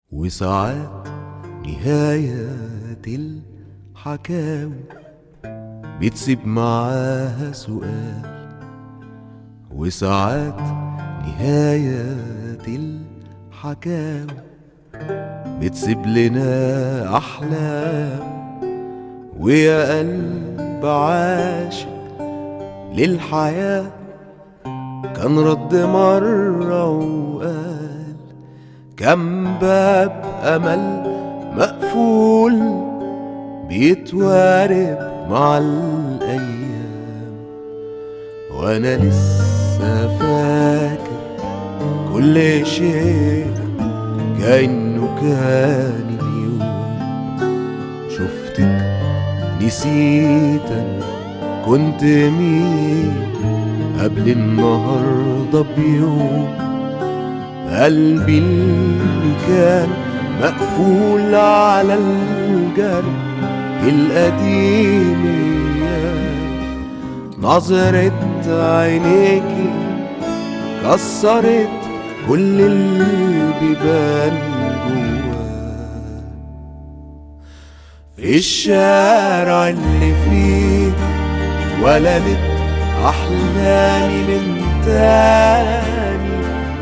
وساعات نهاية الحكاوي بتسيب معاها سؤال وساعات نهاية الحكاوي بتسيب لنا أحلام ويا قلب عاشق للحياة كان رد مرة وقال كم باب أمل مقفول بيتوارب مع الأيام وأنا لسه فاكر كل شيء كأنه كان اليوم شفتك نسيتك كنت مين قبل النهاردة بيوم قلبي اللي كان مقفول على الجرح القديم نظرة عينيكي كسرت كل البيبان جواه في الشارع اللي فيه اتولدت أحلامي من تاني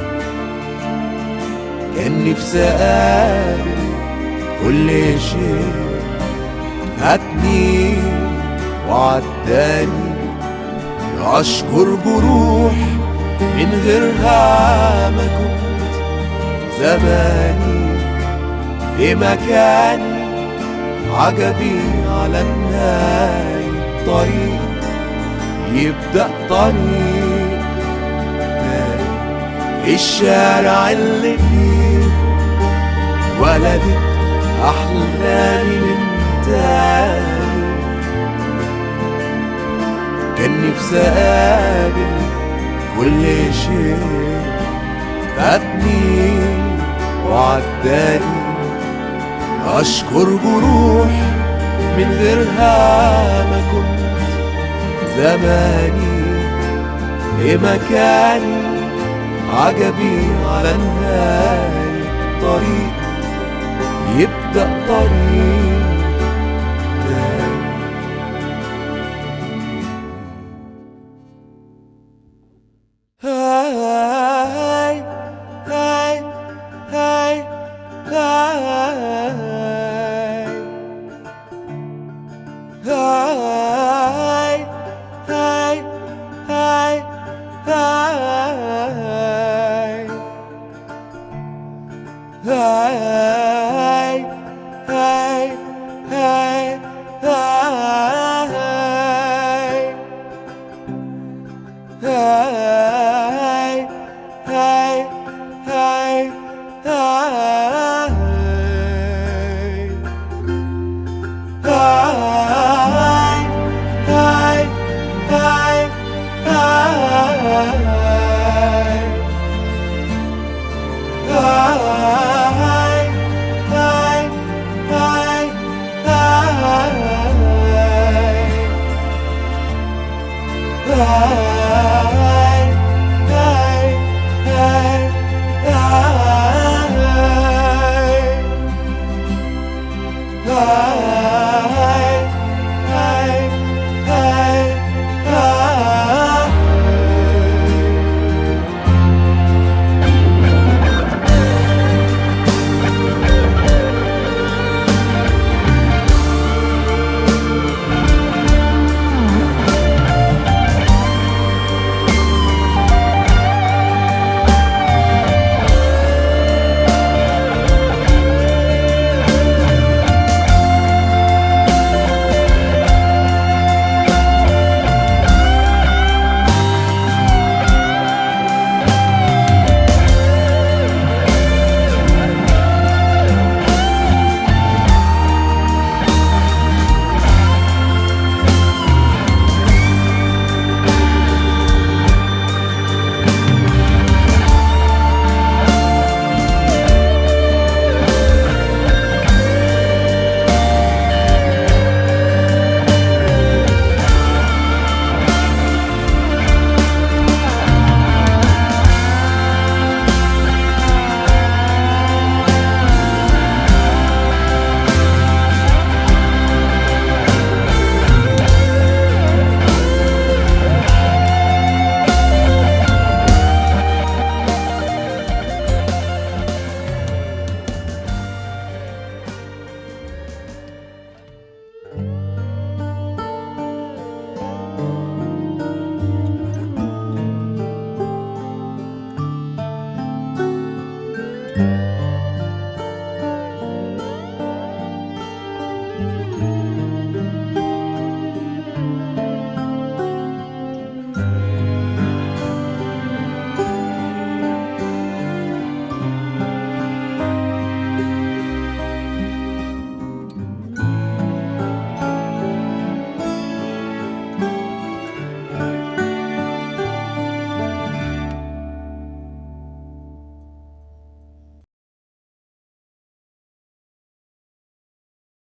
كان نفسي أقابل كل شيء فاتني وعداني أشكر جروح من غيرها ما كنت زماني في مكاني عجبي على نهاية الطريق يبدأ طريق تاني في الشارع اللي فيه ولدت أحلامي من تاني كان نفسي أقابل كل شيء فاتني وعداني أشكر جروح من غيرها ما كنت زماني في مكاني عجبي على نهاية الطريق يبدأ طريق تاني هاي هاي هاي هاي هاي هاي هاي هاي هاي